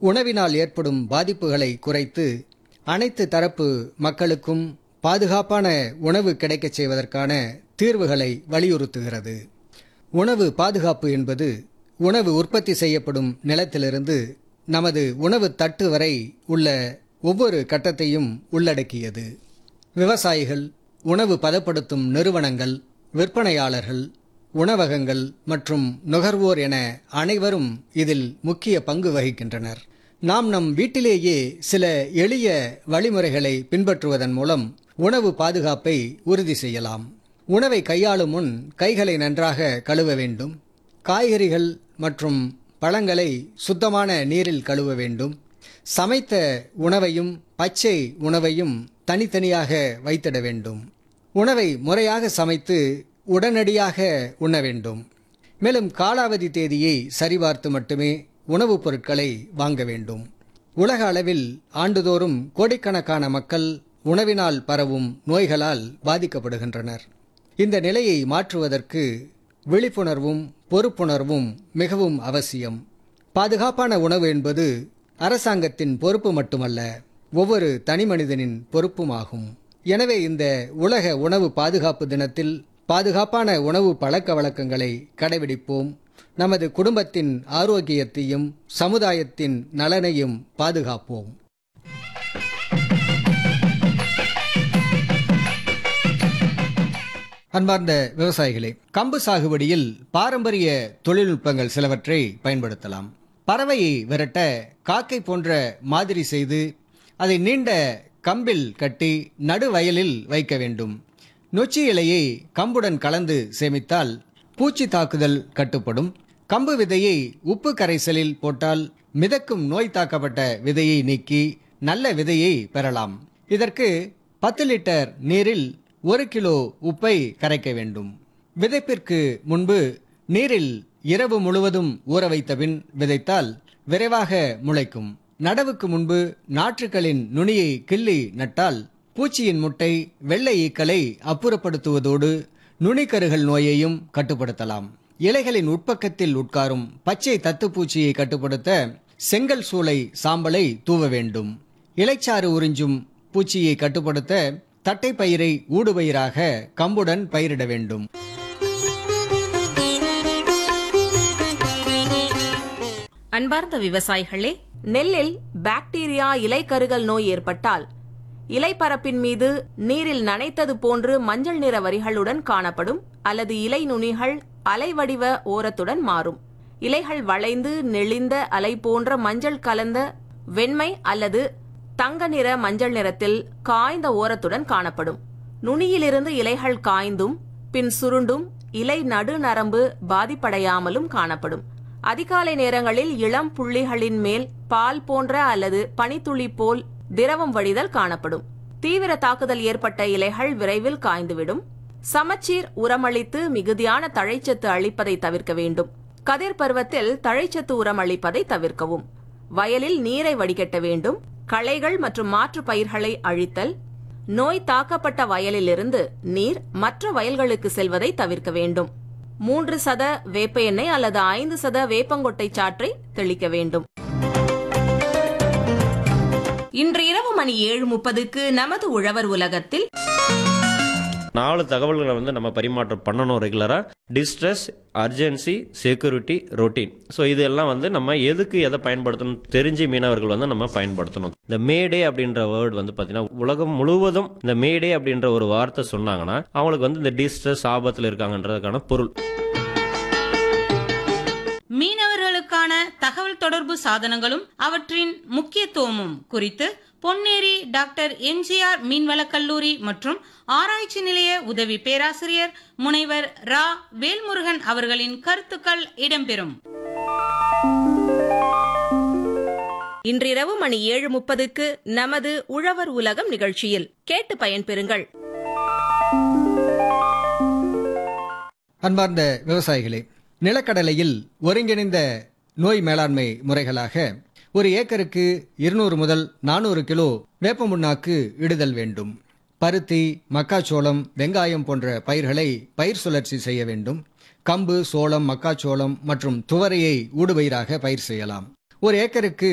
உணவினால் ஏற்படும் பாதிப்புகளை குறைத்து அனைத்து தரப்பு மக்களுக்கும் பாதுகாப்பான உணவு கிடைக்கச் செய்வதற்கான தீர்வுகளை வலியுறுத்துகிறது உணவு பாதுகாப்பு என்பது உணவு உற்பத்தி செய்யப்படும் நிலத்திலிருந்து நமது உணவு தட்டு வரை உள்ள ஒவ்வொரு கட்டத்தையும் உள்ளடக்கியது விவசாயிகள் உணவு பதப்படுத்தும் நிறுவனங்கள் விற்பனையாளர்கள் உணவகங்கள் மற்றும் நுகர்வோர் என அனைவரும் இதில் முக்கிய பங்கு வகிக்கின்றனர் நாம் நம் வீட்டிலேயே சில எளிய வழிமுறைகளை பின்பற்றுவதன் மூலம் உணவு பாதுகாப்பை உறுதி செய்யலாம் உணவை கையாளும் முன் கைகளை நன்றாக கழுவ வேண்டும் காய்கறிகள் மற்றும் பழங்களை சுத்தமான நீரில் கழுவ வேண்டும் சமைத்த உணவையும் பச்சை உணவையும் தனித்தனியாக வைத்திட வேண்டும் உணவை முறையாக சமைத்து உடனடியாக உண்ண வேண்டும் மேலும் காலாவதி தேதியை சரிபார்த்து மட்டுமே உணவுப் பொருட்களை வாங்க வேண்டும் உலக அளவில் ஆண்டுதோறும் கோடிக்கணக்கான மக்கள் உணவினால் பரவும் நோய்களால் பாதிக்கப்படுகின்றனர் இந்த நிலையை மாற்றுவதற்கு விழிப்புணர்வும் பொறுப்புணர்வும் மிகவும் அவசியம் பாதுகாப்பான உணவு என்பது அரசாங்கத்தின் பொறுப்பு மட்டுமல்ல ஒவ்வொரு தனிமனிதனின் பொறுப்புமாகும் எனவே இந்த உலக உணவு பாதுகாப்பு தினத்தில் பாதுகாப்பான உணவு பழக்க வழக்கங்களை கடைபிடிப்போம் நமது குடும்பத்தின் ஆரோக்கியத்தையும் சமுதாயத்தின் நலனையும் பாதுகாப்போம் அன்பார்ந்த விவசாயிகளே கம்பு சாகுபடியில் பாரம்பரிய தொழில்நுட்பங்கள் சிலவற்றை பயன்படுத்தலாம் பறவையை விரட்ட காக்கை போன்ற மாதிரி செய்து அதை நீண்ட கம்பில் கட்டி நடுவயலில் வைக்க வேண்டும் நொச்சி இலையை கம்புடன் கலந்து சேமித்தால் பூச்சி தாக்குதல் கட்டுப்படும் கம்பு விதையை உப்பு கரைசலில் போட்டால் மிதக்கும் நோய் தாக்கப்பட்ட விதையை நீக்கி நல்ல விதையை பெறலாம் இதற்கு பத்து லிட்டர் நீரில் ஒரு கிலோ உப்பை கரைக்க வேண்டும் விதைப்பிற்கு முன்பு நீரில் இரவு முழுவதும் ஊற வைத்த பின் விதைத்தால் விரைவாக முளைக்கும் நடவுக்கு முன்பு நாற்றுக்களின் நுனியை கிள்ளி நட்டால் பூச்சியின் முட்டை வெள்ளை ஈக்களை அப்புறப்படுத்துவதோடு நுனிக்கருகள் நோயையும் கட்டுப்படுத்தலாம் இலைகளின் உட்பக்கத்தில் உட்காரும் பச்சை தத்துப்பூச்சியை கட்டுப்படுத்த செங்கல் சூளை சாம்பலை தூவ வேண்டும் இலைச்சாறு உறிஞ்சும் பூச்சியை கட்டுப்படுத்த தட்டைப்பயிரை ஊடுபயிராக கம்புடன் பயிரிட வேண்டும் அன்பார்ந்த விவசாயிகளே நெல்லில் பாக்டீரியா இலைக்கருகல் நோய் ஏற்பட்டால் இலைப்பரப்பின் மீது நீரில் நனைத்தது போன்று மஞ்சள் நிற வரிகளுடன் காணப்படும் அல்லது இலை நுனிகள் அலைவடிவ ஓரத்துடன் மாறும் இலைகள் வளைந்து நெளிந்த அலை போன்ற மஞ்சள் கலந்த வெண்மை அல்லது தங்க நிற மஞ்சள் நிறத்தில் காய்ந்த ஓரத்துடன் காணப்படும் நுனியிலிருந்து இலைகள் காய்ந்தும் பின் சுருண்டும் இலை நடுநரம்பு பாதிப்படையாமலும் காணப்படும் அதிகாலை நேரங்களில் இளம் புள்ளிகளின் மேல் பால் போன்ற அல்லது பனித்துளி போல் திரவம் வடிதல் காணப்படும் தீவிர தாக்குதல் ஏற்பட்ட இலைகள் விரைவில் காய்ந்துவிடும் சமச்சீர் உரமளித்து மிகுதியான தழைச்சத்து அளிப்பதை தவிர்க்க வேண்டும் கதிர் பருவத்தில் தழைச்சத்து உரம் அளிப்பதை தவிர்க்கவும் வயலில் நீரை வடிகட்ட வேண்டும் களைகள் மற்றும் மாற்று பயிர்களை அழித்தல் நோய் தாக்கப்பட்ட வயலிலிருந்து நீர் மற்ற வயல்களுக்கு செல்வதை தவிர்க்க வேண்டும் மூன்று சத வேப்ப எண்ணெய் அல்லது ஐந்து சத வேப்பங்கொட்டை சாற்றை தெளிக்க வேண்டும் இன்று இரவு மணி ஏழு முப்பதுக்கு நமது உழவர் உலகத்தில் நாலு தகவல்களை வந்து நம்ம பரிமாற்றம் பண்ணணும் ரெகுலராக distress urgency security routine so இதெல்லாம் வந்து நம்ம எதுக்கு எதை பயன்படுத்தணும் தெரிஞ்சு மீனவர்கள் வந்து நம்ம பயன்படுத்தணும் இந்த மேடே அப்படின்ற வேர்டு வந்து பார்த்தீங்கன்னா உலகம் முழுவதும் இந்த மேடே அப்படின்ற ஒரு வார்த்தை சொன்னாங்கன்னா அவங்களுக்கு வந்து இந்த டிஸ்ட்ரெஸ் ஆபத்தில் இருக்காங்கன்றதுக்கான பொருள் மீனவர்களுக்கான தகவல் தொடர்பு சாதனங்களும் அவற்றின் முக்கியத்துவமும் குறித்து பொன்னேரி டாக்டர் எம்ஜிஆர் மீன்வளக் கல்லூரி மற்றும் ஆராய்ச்சி நிலைய உதவி பேராசிரியர் முனைவர் ரா வேல்முருகன் அவர்களின் கருத்துக்கள் இடம்பெறும் இன்றிரவு மணி ஏழு முப்பதுக்கு நமது உழவர் உலகம் நிகழ்ச்சியில் கேட்டு பயன்பெறுங்கள் அன்பார்ந்த விவசாயிகளே நிலக்கடலையில் ஒருங்கிணைந்த நோய் மேலாண்மை முறைகளாக ஒரு ஏக்கருக்கு இருநூறு முதல் நானூறு கிலோ வேப்ப முன்னாக்கு இடுதல் வேண்டும் பருத்தி மக்காச்சோளம் வெங்காயம் போன்ற பயிர்களை பயிர் சுழற்சி செய்ய வேண்டும் கம்பு சோளம் மக்காச்சோளம் மற்றும் துவரையை ஊடுபயிராக பயிர் செய்யலாம் ஒரு ஏக்கருக்கு